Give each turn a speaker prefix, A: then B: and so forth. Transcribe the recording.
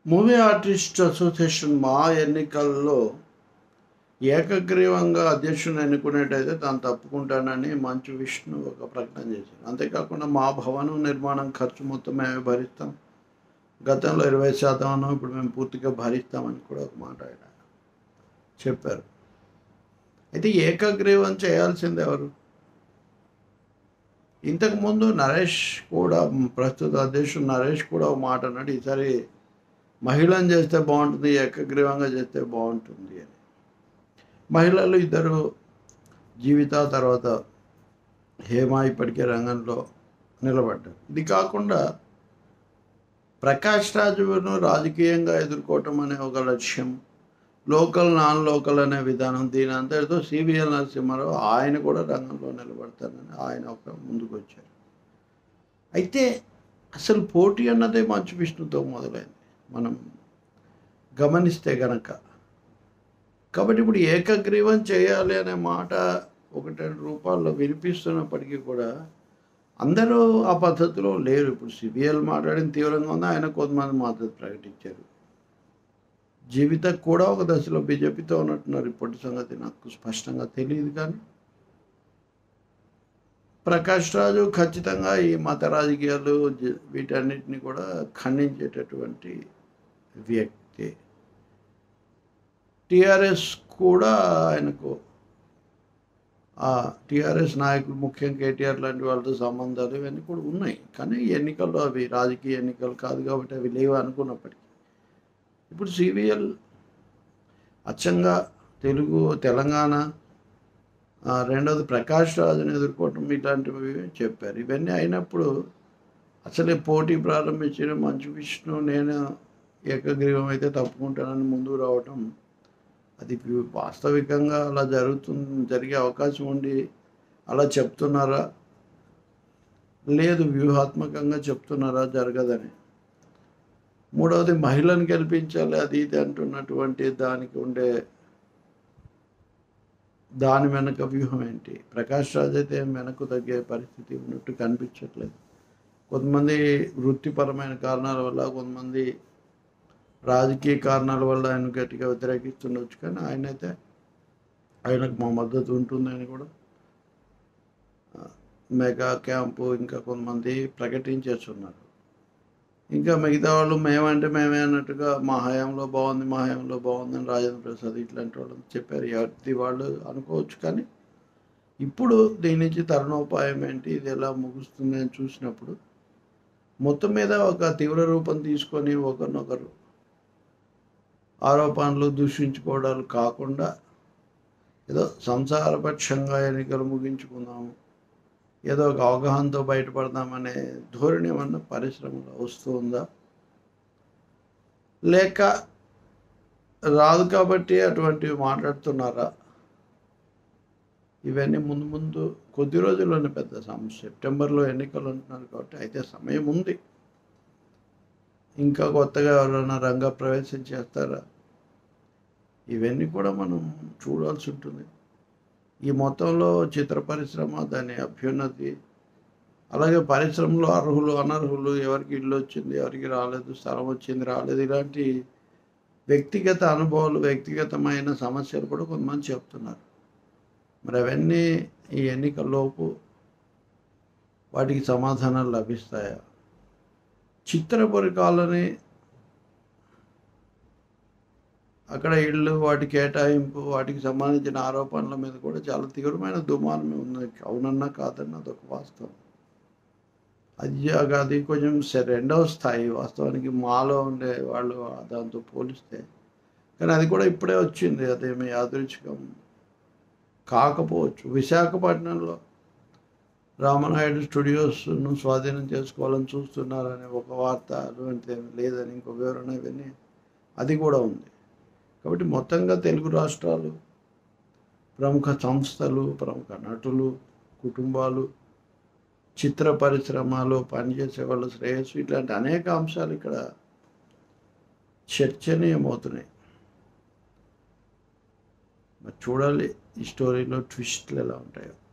A: movie artist association మా ఎన్నికల్లో ఏకగ్రీవంగా అధ్యక్షుని ఎన్నుకునేటైతే తాను తప్పుకుంటానని మంచు విష్ణు ఒక ప్రకటన చేశారు అంతేకాకుండా మా భవనం నిర్మాణం ఖర్చు మొత్తం మేమే భరిస్తాం గతంలో ఇరవై శాతం అన్నాం ఇప్పుడు మేము పూర్తిగా భరిస్తామని కూడా ఒక మాట ఆయన చెప్పారు అయితే ఏకగ్రీవం చేయాల్సింది ఎవరు ఇంతకుముందు నరేష్ కూడా ప్రస్తుత అధ్యక్షుడు నరేష్ కూడా ఒక మాట అన్నాడు ఈసారి మహిళను చేస్తే బాగుంటుంది ఏకగ్రీవంగా చేస్తే బాగుంటుంది అని మహిళలు ఇద్దరు జీవిత తర్వాత హేమ ఇప్పటికే రంగంలో నిలబడ్డారు ఇది కాకుండా ప్రకాష్ రాజును రాజకీయంగా ఎదుర్కోవటం అనే ఒక లక్ష్యం లోకల్ నాన్ లోకల్ అనే విధానం దీని అంతటితో సివిఎల్ నరసింహారావు ఆయన కూడా రంగంలో నిలబడతానని ఆయన ఒక ముందుకు వచ్చారు అయితే అసలు పోటీ అన్నదే మంచు విష్ణుతో మొదలైంది మనం గమనిస్తే గనక కాబట్టి ఇప్పుడు ఏకగ్రీవం చేయాలి అనే మాట ఒకటి రెండు రూపాల్లో వినిపిస్తున్నప్పటికీ కూడా అందరూ ఆ పద్ధతిలో లేరు ఇప్పుడు సిబిఎల్ మాట్లాడిన తీవ్రంగా ఉంది ఆయన కొంతమంది మద్దతు ప్రకటించారు జీవిత కూడా ఒక దశలో బీజేపీతో ఉన్నట్టున్నారు ఇప్పటి సంగతి నాకు స్పష్టంగా తెలియదు కానీ ప్రకాష్ రాజు ఖచ్చితంగా ఈ మత రాజకీయాలు జ- వీటన్నిటిని కూడా ఖండించేటటువంటి వ్యక్తి టిఆర్ఎస్ కూడా ఆయనకు ఆ టిఆర్ఎస్ నాయకులు ముఖ్యంగా కేటీఆర్ లాంటి వాళ్ళతో సంబంధాలు ఇవన్నీ కూడా ఉన్నాయి కానీ ఎన్నికల్లో అవి రాజకీయ ఎన్నికలు కాదు కాబట్టి అవి లేవు అనుకున్నప్పటికీ ఇప్పుడు సివిఎల్ అచ్చంగా తెలుగు తెలంగాణ ఆ, రెండవది ప్రకాష్ రాజుని ఎదుర్కోవటం ఇలాంటివి చెప్పారు ఇవన్నీ అయినప్పుడు అసలే పోటీ ప్రారంభించిన మంచు విష్ణు నేను ఏకగ్రీవం అయితే తప్పుకుంటానని ముందుకు రావటం అది వి- వాస్తవికంగా అలా జరుగుతుంది జరిగే అవకాశం ఉండి అలా చెప్తున్నారా లేదు వ్యూహాత్మకంగా చెప్తున్నారా జరగదని మూడవది మహిళను గెలిపించాలి అది ఇది అంటున్నటువంటి దానికి ఉండే దాని వెనక వ్యూహం ఏంటి ప్రకాష్ రాజ్ అయితే ఏం వెనక్కు తగ్గే పరిస్థితి ఉన్నట్టు కనిపించట్లేదు కొంతమంది వృత్తిపరమైన కారణాల వల్ల కొంతమంది రాజకీయ కారణాల వల్ల ఆయన గట్టిగా వ్యతిరేకిస్తుండొచ్చు కానీ ఆయన అయితే ఆయనకు మా మద్దతు ఉంటుందని కూడా ఆ, మెగా క్యాంపు ఇంకా కొంతమంది ప్రకటించేస్తున్నారు ఇంకా మిగతా వాళ్ళు మేమంటే మేమే అన్నట్టుగా మా హయాంలో బాగుంది మా హయాంలో బాగుందని రాజేంద్ర ప్రసాద్ ఇట్లాంటి వాళ్ళు చెప్పారు ఎవరిది వాళ్ళు అనుకోవచ్చు కానీ ఇప్పుడు దీని నుంచి తరుణోపాయం ఏంటి ఇది ఎలా ముగుస్తుంది అని చూసినప్పుడు మొత్తం మీద ఒక తీవ్ర రూపం తీసుకొని ఒకరినొకరు ఆరోపణలు దూషించుకోవడాలు కాకుండా ఏదో సంసారపక్షంగా ఎన్నికలు ముగించుకుందాము ఏదో ఒక అవగాహనతో బయటపడదామనే ధోరణి ఏమన్నా పరిశ్రమలో వస్తూ ఉందా లేక రాదు కాబట్టి అటువంటివి మాట్లాడుతున్నారా ఇవన్నీ ముందు ముందు కొద్ది రోజుల్లోనే పెద్ద సమస్య సెప్టెంబర్లో ఎన్నికలు అంటున్నారు కాబట్టి అయితే సమయం ఉంది ఇంకా కొత్తగా ఎవరైనా రంగ ప్రవేశం చేస్తారా ఇవన్నీ కూడా మనం చూడాల్సి ఉంటుంది ఈ మొత్తంలో చిత్ర పరిశ్రమ దాని అభ్యున్నతి అలాగే పరిశ్రమలో అర్హులు అనర్హులు ఎవరికి ఇల్లు వచ్చింది ఎవరికి రాలేదు స్థలం వచ్చింది రాలేదు ఇలాంటి వ్యక్తిగత అనుభవాలు వ్యక్తిగతమైన సమస్యలు కూడా కొంతమంది చెప్తున్నారు మరి అవన్నీ ఈ ఎన్నికల్లోపు వాటికి సమాధానాలు లభిస్తాయా చిత్రపురి కాలనీ అక్కడ ఇళ్ళు వాటి కేటాయింపు వాటికి సంబంధించిన ఆరోపణల మీద కూడా చాలా తీవ్రమైన దుమారం ఉంది అవునన్నా కాదన్నా అదొక వాస్తవం అది అది కొంచెం స- రెండవ స్థాయి వాస్తవానికి మాలో ఉండే వాళ్ళు దాంతో పోలిస్తే కానీ అది కూడా ఇప్పుడే వచ్చింది అదేమి యాదృచ్ఛికం కాకపోవచ్చు విశాఖపట్నంలో రామనాయుడు స్టూడియోస్ను స్వాధీనం చేసుకోవాలని చూస్తున్నారనే ఒక వార్త అటువంటిది ఏమీ లేదని ఇంకో వివరణ ఇవన్నీ అది కూడా ఉంది కాబట్టి మొత్తంగా తెలుగు రాష్ట్రాలు ప్రముఖ సంస్థలు ప్రముఖ నటులు కుటుంబాలు చిత్ర పరిశ్రమలో పనిచేసే వాళ్ళ శ్రేయస్సు ఇట్లాంటి అనేక అంశాలు ఇక్కడ చర్చనీయమవుతున్నాయి మరి చూడాలి ఈ స్టోరీలో ట్విస్ట్లు ఎలా ఉంటాయో